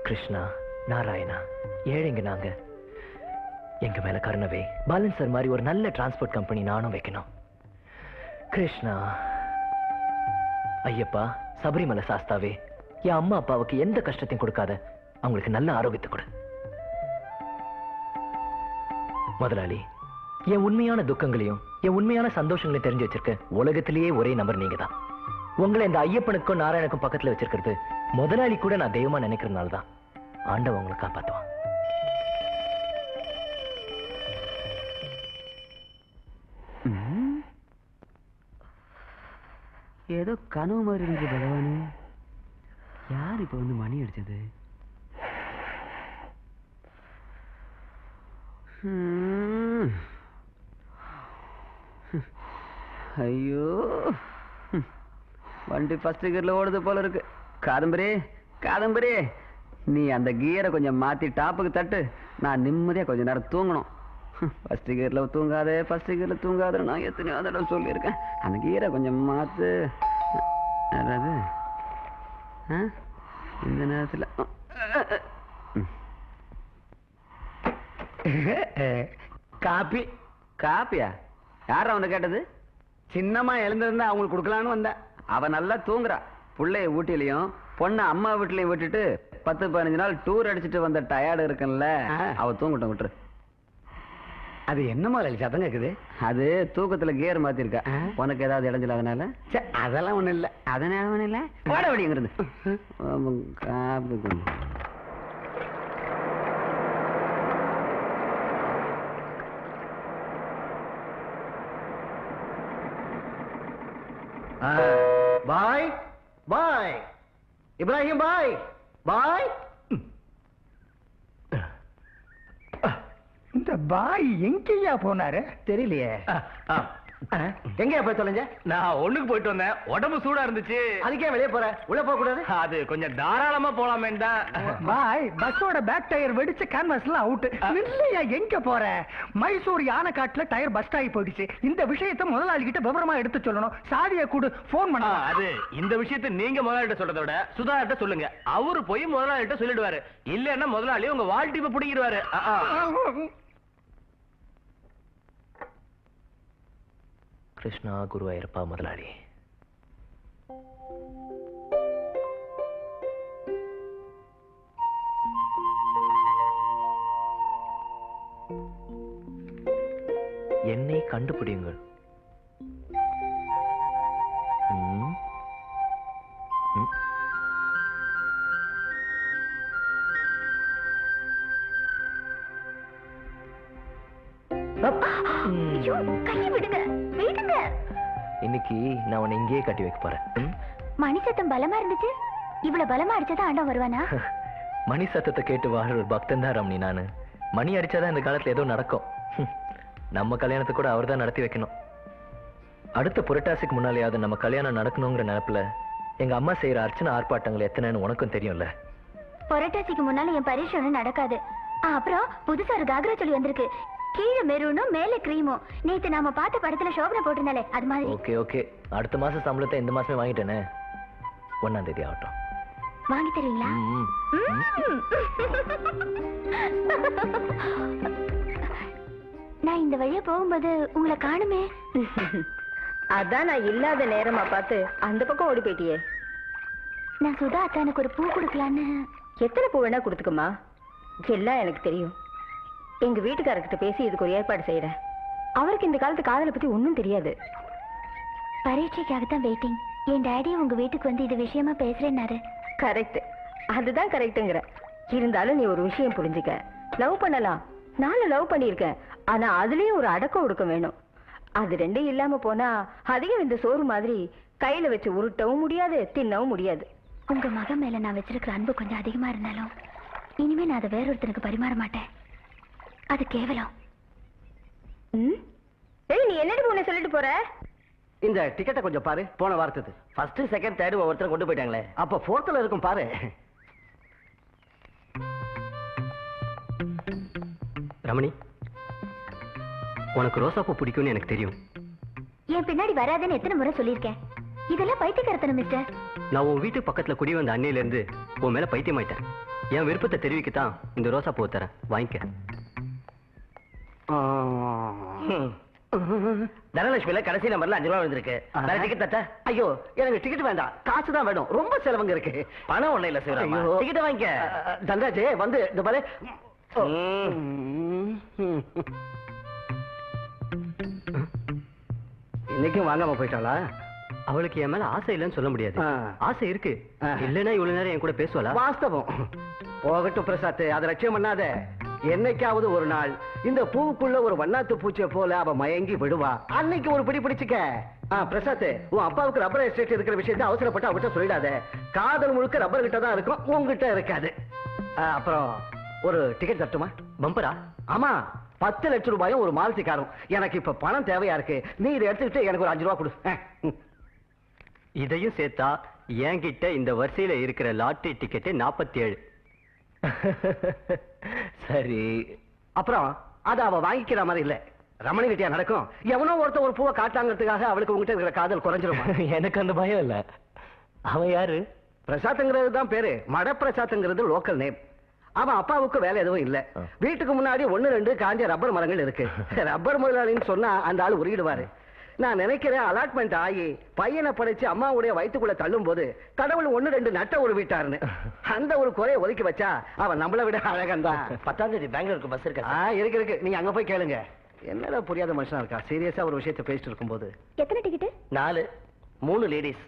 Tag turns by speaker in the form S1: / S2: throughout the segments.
S1: கிருஷ்ணா நாராயணா ஏழைங்க நாங்க எங்க மேல கருணவே பாலன் சார் மாதிரி ஒரு நல்ல டிரான்ஸ்போர்ட் கம்பெனி நானும் வைக்கணும் கிருஷ்ணா ஐயப்பா சபரிமலை சாஸ்தாவே என் அம்மா அப்பாவுக்கு எந்த கஷ்டத்தையும் கொடுக்காத அவங்களுக்கு நல்ல ஆரோக்கியத்தை கொடு முதலாளி என் உண்மையான துக்கங்களையும் என் உண்மையான சந்தோஷங்களையும் தெரிஞ்சு வச்சிருக்க உலகத்திலேயே ஒரே நம்பர் நீங்க தான் உங்களை இந்த ஐயப்பனுக்கும் நாராயணனுக்கும் பக்கத்துல வச்சிருக்கிறது முதலாளி கூட நான் தெய்வமா நினைக்கிறதுனால தான் ஆண்டவன் உங்களை காப்பாத்துவான்
S2: ம். ஏதோ கனவு மாதிரி இருக்கு பகவானு யார் இப்ப வந்து மணி அடிச்சது ம். ஐயோ ம். வண்டி ஃபர்ஸ்ட் கியர்ல ஓடுது போல இருக்கு காதம்பரி காதம்பரி நீ அந்த கியரை கொஞ்சம் மாத்தி டாப்புக்கு தட்டு நான் நிம்மதியா கொஞ்ச நேரம் தூங்கணும் ஃபர்ஸ்ட் கியர்ல தூங்காதே ஃபர்ஸ்ட் கியர்ல தூங்காத நான் எத்தனையோ தடவை சொல்லியிருக்கேன் அந்த கியரை கொஞ்சம் மாத்து அதாவது ஆ? இந்த நேரத்தில் காப்பி காப்பியா யார் அவனை கேட்டது சின்னம்மா எழுந்திருந்தா அவங்களுக்கு கொடுக்கலான்னு வந்தேன் அவ நல்லா தூங்குறா புள்ளைய ஊட்டிலையும் பொண்ணை அம்மா வீட்லயும் விட்டுட்டு பத்து பதினஞ்சு நாள் டூர் அடிச்சிட்டு வந்த டயர்டு இருக்குல்ல அவ தூங்கட்டும் விட்டுரு அது என்ன முதலாளி சத்தம் கேக்குது அது தூக்கத்துல கியர் மாத்திருக்கா உனக்கு ஏதாவது இடைஞ்சல அதனால அதெல்லாம் ஒண்ணும் இல்ல அதனால ஒண்ணும் இல்ல ஓட வடிங்கிறது காப்பி கொண்டு.
S1: பாய் பாய் இப்ராஹிம் பாய் பாய்
S3: இந்த பாய் எங்கேயா போனாரு
S1: தெரியலையே எங்க போய் தொலைஞ்ச
S4: நான் ஒண்ணுக்கு போயிட்டு வந்தேன் உடம்பு சூடா இருந்துச்சு
S1: அதுக்கே வெளியே போற உள்ள போக கூடாது
S4: அது கொஞ்சம் தாராளமா போலாமே தான்
S3: பாய் பஸ்ஸோட பேக் டயர் வெடிச்சு கேன்வாஸ் எல்லாம் அவுட் இல்லையா எங்க போற மைசூர் யானைக்காட்டுல டயர் பஸ்ட் ஆகி போயிடுச்சு இந்த விஷயத்தை முதலாளி கிட்ட விவரமா எடுத்து சொல்லணும் சாதியை கூடு போன்
S4: ஆ,
S3: பண்ண
S4: அது இந்த விஷயத்தை நீங்க முதலாளிட்ட சொல்றதை விட சுதாகிட்ட சொல்லுங்க அவரு போய் முதலாளிட்ட சொல்லிடுவாரு இல்லன்னா முதலாளி உங்க வாழ்ட்டிப்ப பிடிக்கிடுவாரு ஆ, ஆ.
S1: கிருஷ்ணா குருவாயிருப்பா முதலாளி என்னை கண்டுபிடியுங்கள் ம். ம். அப். ம்.
S5: கையை விடுங்க விடுங்க
S1: இன்னைக்கு நான் உன்னை இங்கேயே கட்டி வைக்க போறேன் ம்?
S5: மணி சத்தம் பலமா இருந்துச்சு இவ்வளவு பலமா அடிச்சதா ஆண்டவன் வருவானா
S1: மணி சத்தத்தை கேட்டு வாழ்ற ஒரு பக்தன் தான் ரமணி நானு மணி அடிச்சாதான் இந்த காலத்துல ஏதோ நடக்கும் ஹம். நம்ம கல்யாணத்தை கூட அவர் தான் நடத்தி வைக்கணும் அடுத்த புரட்டாசிக்கு முன்னாலேயாவது நம்ம கல்யாணம் நடக்கணுங்கிற நினைப்புல எங்க அம்மா செய்யற அர்ச்சனை ஆர்ப்பாட்டங்கள் எத்தனைன்னு உனக்கும் தெரியும்ல
S5: புரட்டாசிக்கு முன்னால என் பரீட்சை ஒண்ணும் நடக்காது ஆ, அப்புறம் புதுசா ஒரு காக்ரா சொல்லி வந்திருக்கு கீழே மெரூனும் மேல கிரீமும் நேத்து நாம பார்த்த படத்துல சோபனை போட்டிருந்தாலே அது மாதிரி
S1: ஓகே ஓகே அடுத்த மாசம் சம்பளத்தை இந்த மாசமே வாங்கிட்டேனே ஒன்னாம் தேதி ஆகட்டும்
S5: வாங்கி தருவீங்களா
S1: ம், ம்.
S5: நான் இந்த வழியா போகும்போது உங்களை காணுமே
S6: அதான் நான் இல்லாத நேரமா பார்த்து அந்த பக்கம் ஓடி போயிட்டியே
S5: நான் சுதா அத்தானுக்கு ஒரு பூ கொடுக்கலான்னு
S6: எத்தனை பூ வேணா கொடுத்துக்குமா எல்லாம் எனக்கு தெரியும் எங்க வீட்டுக்காரர்கிட்ட பேசி இதுக்கு ஒரு ஏற்பாடு செய்யறேன் அவருக்கு இந்த காலத்து காதலை பத்தி ஒன்றும் தெரியாது
S5: பரீட்சைக்காகத்தான் வெயிட்டிங் என் டாடி உங்க வீட்டுக்கு வந்து இது விஷயமா பேசுறேன்னாரு
S6: கரெக்ட் அதுதான் கரெக்ட்டுங்கிற இருந்தாலும் நீ ஒரு விஷயம் புரிஞ்சுக்க லவ் பண்ணலாம் நானும் லவ் பண்ணியிருக்கேன் ஆனா அதுலயும் ஒரு அடக்கம் ஒடுக்கம் வேணும் அது ரெண்டும் இல்லாம போனா அதிகம் இந்த சோறு மாதிரி கையில வச்சு உருட்டவும் முடியாது தின்னவும் முடியாது
S5: உங்க மகன் மேல நான் வச்சிருக்கிற அன்பு கொஞ்சம் அதிகமா இருந்தாலும் இனிமே நான் அதை வேறொருத்தனுக்கு பரிமாற மாட்டேன் அது கேவலம்
S6: ம்? ஏய் நீ என்னடி முன்ன சொல்லிட்டு போற
S2: இந்த டிக்கெட்டை கொஞ்சம் பாரு போன வாரத்துக்கு ஃபர்ஸ்ட் செகண்ட் தேர்ட் ஒவ்வொருத்தர் கொண்டு போயிட்டாங்களே அப்ப ஃபோர்த்ல இருக்கும் பாரு ரமணி உனக்கு ரோசாப்பூ பிடிக்கும்னு எனக்கு தெரியும்
S5: என் பின்னாடி வராதுன்னு எத்தனை முறை சொல்லியிருக்கேன் இதெல்லாம் பைத்தியக்காரத்தனம் மிஸ்டர்
S2: நான் உன் வீட்டு பக்கத்துல குடி வந்த அன்னையில இருந்து உன் மேல பைத்தியமாயிட்டேன்
S1: என் விருப்பத்தை தெரிவிக்கத்தான் இந்த ரோசா பூ தரேன் வாங்கிக்க
S7: தனலட்சுமியில கடைசி நம்பர்ல அஞ்சு ரூபா வந்திருக்கு வேற டிக்கெட் தட்ட ஐயோ எனக்கு டிக்கெட் வேண்டாம் காசு தான் வேணும் ரொம்ப செலவுங்க இருக்கு பணம் ஒண்ணு இல்ல சிவராமா டிக்கெட் வாங்கிக்க தன்ராஜ் வந்து இந்த பாரு இன்னைக்கும் வாங்காம போயிட்டாளா
S1: அவளுக்கு என் மேல ஆசை இல்லைன்னு சொல்ல முடியாது
S7: ஆ.
S1: ஆசை இருக்கு
S7: ஆ.
S1: இல்லைன்னா இவ்வளவு நேரம் என் கூட பேசுவாளா
S7: வாஸ்தவம் போகட்டும் பிரசாத் அதை லட்சியம் பண்ணாத என்னைக்காவது ஒரு நாள் இந்த பூவுக்குள்ள ஒரு வண்ணாத்து பூச்சியை போல அவ மயங்கி விடுவா அன்னைக்கு ஒரு பிடி பிடிச்சுக்க ஆ, பிரசாத் உன் அப்பாவுக்கு ரப்பர் எஸ்டேட் இருக்கிற விஷயத்தை அவசரப்பட்டு அவகிட்ட சொல்லிடாத காதல் முழுக்க ரப்பர் கிட்ட தான் இருக்கும் உன்கிட்ட இருக்காது ஆ, அப்புறம் ஒரு டிக்கெட் தட்டுமா
S1: பம்பரா
S7: ஆமா பத்து லட்சம் ரூபாயும் ஒரு மாருதி காரும் எனக்கு இப்ப பணம் தேவையா இருக்கு நீ இதை எடுத்துக்கிட்டு எனக்கு ஒரு அஞ்சு ரூபா கொடு ஆ, ம்.
S1: இதையும் சேர்த்தா என்கிட்ட இந்த வரிசையில இருக்கிற லாட்டரி டிக்கெட்டு நாற்பத்தி ஏழு சரி
S7: அப்புறம் அத அவ வாங்கிக்கிற மாதிரி இல்ல ரமணி கிட்டியா நடக்கும் எவனோ ஒருத்தன் ஒரு பூவை காட்டாங்கிறதுக்காக அவளுக்கு உங்ககிட்ட இருக்கிற காதல் குறைஞ்சிருமா
S1: எனக்கு அந்த பயம் இல்ல அவன் யாரு
S7: பிரசாத்ங்கிறது தான் பேரு மட பிரசாத்ங்கிறது லோக்கல் நேம் அவன் அப்பாவுக்கு வேலை எதுவும் இல்ல
S1: ஆ.
S7: வீட்டுக்கு முன்னாடி ஒண்ணு ரெண்டு காஞ்ச ரப்பர் மரங்கள் இருக்கு ரப்பர் முதலாளின்னு சொன்னா அந்த ஆள் உருகிடுவாரு நான் நினைக்கிறேன் அலாட்மெண்ட் ஆகி பையனை படைச்சு அம்மாவுடைய வயித்துக்குள்ள தள்ளும் போது கடவுள் ஒண்ணு ரெண்டு நட்ட உருவிட்டாருன்னு அந்த ஒரு குறைய ஒதுக்கி வச்சா அவன் நம்மளை விட அழகன் தான்
S8: பத்தாம் தேதி பெங்களூருக்கு பஸ் இருக்கா
S7: ஆ இருக்கு இருக்கு நீங்க அங்க போய் கேளுங்க என்னடா புரியாத மனுஷனா இருக்கா சீரியஸா ஒரு விஷயத்தை பேசிட்டு இருக்கும்போது
S5: எத்தனை டிக்கெட்டு
S8: நாலு மூணு லேடிஸ்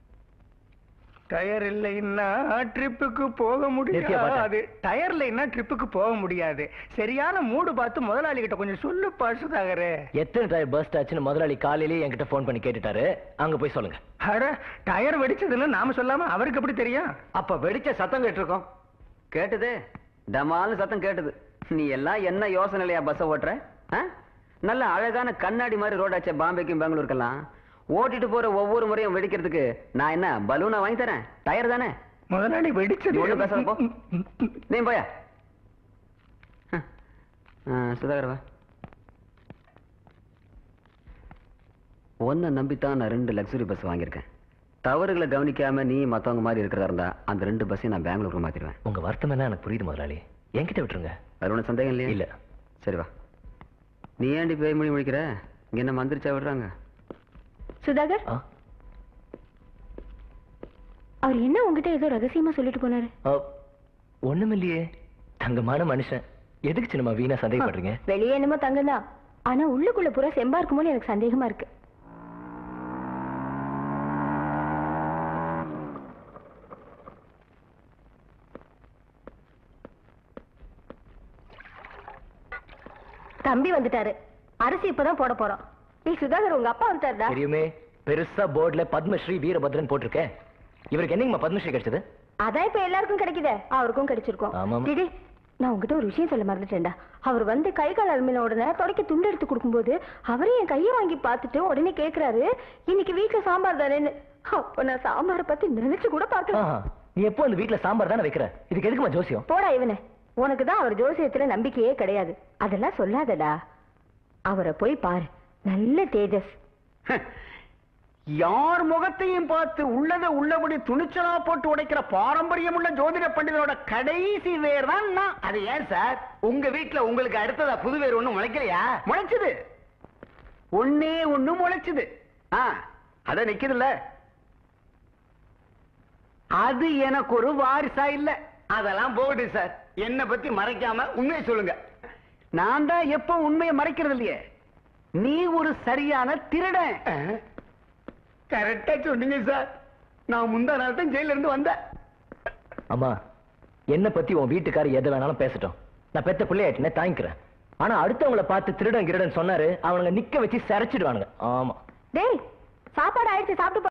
S3: டயர் இல்லைன்னா ட்ரிப்புக்கு போக
S1: நிறுத்தியா பாட்டா?
S3: முடியாது டயர் இல்லைன்னா ட்ரிப்புக்கு போக முடியாது சரியான மூடு பார்த்து முதலாளி கிட்ட கொஞ்சம் சொல்லு பசுதாகரே
S1: எத்தனை டயர் பர்ஸ்ட் ஆச்சுன்னு முதலாளி காலையிலேயே என்கிட்ட ஃபோன் பண்ணி கேட்டுட்டாரு அங்க போய் சொல்லுங்க
S3: அட டயர் வெடிச்சதுன்னு நாம சொல்லாம அவருக்கு எப்படி தெரியும்
S2: அப்ப வெடிச்ச சத்தம் கேட்டிருக்கோம் கேட்டுது டமால்னு சத்தம் கேட்டுது நீ எல்லாம் என்ன யோசனைலையா பஸ்ஸை ஓட்டுற ஆ? நல்ல அழகான கண்ணாடி மாதிரி ரோடாச்சே பாம்பேக்கும் பெங்களூருக்கெல்லாம் ஓட்டிட்டு போற ஒவ்வொரு முறையும் வெடிக்கிறதுக்கு நான் என்ன பலூனா வாங்கி தரேன் டயர் தானே
S3: முதலாளி
S2: நீ
S3: வெடிச்சது
S2: ஒண்ணும் பேசாத போ. நீ போயா சுதாகர் வா உன்னை நம்பித்தான் நான் ரெண்டு லக்ஸுரி பஸ் வாங்கியிருக்கேன் தவறுகளை கவனிக்காம நீ மத்தவங்க மாதிரி இருக்கிறதா இருந்தா அந்த ரெண்டு பஸ்ஸையும் நான் பெங்களூருக்கு மாத்திடுவேன்
S1: உங்க வருத்தம் என்ன எனக்கு புரியுது முதலாளி என்கிட்ட விட்டுருங்க
S2: அது ஒன்றும் சந்தேகம் இல்லையா
S1: இல்ல
S2: சரி வா நீ ஏன்டி பேய் மொழி முடிக்கிற இங்க என்ன மந்திரிச்சா விடுறாங்க
S6: சுதாகர்
S1: ஆ?
S6: அவர் என்ன உங்ககிட்ட ஏதோ ரகசியமா சொல்லிட்டு போனாரு
S1: ஆ, ஒண்ணுமில்லையே தங்கமான மனுஷன் எதுக்கு சின்னமா வீணா சந்தேகப்படுறீங்க
S6: வெளியே என்னமோ தங்கம் தான் ஆனா உள்ளுக்குள்ள பூரா செம்பா இருக்குமோன்னு எனக்கு சந்தேகமா இருக்கு தம்பி வந்துட்டாரு அரிசி இப்பதான் போட போறோம் நீ சுதாகர் உங்க அப்பா வந்துட்டாருடா
S1: தெரியுமே பெருசா போர்டுல பத்மஸ்ரீ வீரபத்ரன் போட்டிருக்கேன் இவருக்கு என்னங்கம்மா பத்மஸ்ரீ கிடைச்சது
S6: அதான் இப்ப எல்லாருக்கும் கிடைக்குதே அவருக்கும் கிடைச்சிருக்கும்
S1: ஆமாம்.
S6: டிடி, நான் உங்ககிட்ட ஒரு விஷயம் சொல்ல மறந்துட்டேன்டா அவர் வந்து கை கால் அலுமின உடனே தொடக்க துண்டு எடுத்து கொடுக்கும்போது அவரே என் கையை வாங்கி பார்த்துட்டு உடனே கேக்குறாரு இன்னைக்கு வீட்டுல சாம்பார் தானேன்னு அப்ப நான் சாம்பாரை பத்தி நினைச்சு கூட பார்க்கல
S1: ஆஹா, நீ எப்போ அந்த வீட்ல சாம்பார் தானே வைக்கிற இதுக்கு எதுக்குமா ஜோசியம்
S6: போடா இவனே உனக்கு தான் அவர் ஜோசியத்துல நம்பிக்கையே கிடையாது அதெல்லாம் சொல்லாதடா அவரை போய் பாரு நல்ல தேஜஸ்
S3: யார் முகத்தையும் பார்த்து உள்ளதை உள்ளபடி துணிச்சலா போட்டு உடைக்கிற பாரம்பரியம் உள்ள ஜோதிட பண்டிதரோட கடைசி வேர் தான் நான்
S7: அது ஏன் சார் உங்க வீட்டுல உங்களுக்கு அடுத்ததா புது வேர் ஒண்ணும் முளைக்கலையா
S3: முளைச்சது ஒன்னே ஒண்ணு முளைச்சது
S7: ஆ அத நிக்குதுல்ல
S3: அது எனக்கு ஒரு வாரிசா இல்ல
S7: அதெல்லாம் போகட்டும் சார் என்ன பத்தி மறைக்காம உண்மையை சொல்லுங்க
S3: நான் தான் எப்ப உண்மையை மறைக்கிறது இல்லையே நீ ஒரு சரியான திருடன் கரெக்டா சொன்னீங்க சார் நான் முந்தா நாள் தான் ஜெயில இருந்து வந்தேன்
S1: அம்மா என்ன பத்தி உன் வீட்டுக்காரர் எதை வேணாலும் பேசட்டும் நான் பெத்த பிள்ளையாட்டினே தாங்கிக்கிறேன் ஆனா அடுத்தவங்கள பார்த்து திருடன் கிருடன் சொன்னாரு அவனுங்க நிக்க வச்சு சிரைச்சிடுவானுங்க ஆமா
S6: டேய் சாப்பாடு ஆயிடுச்சு சாப்பிட்டு போ.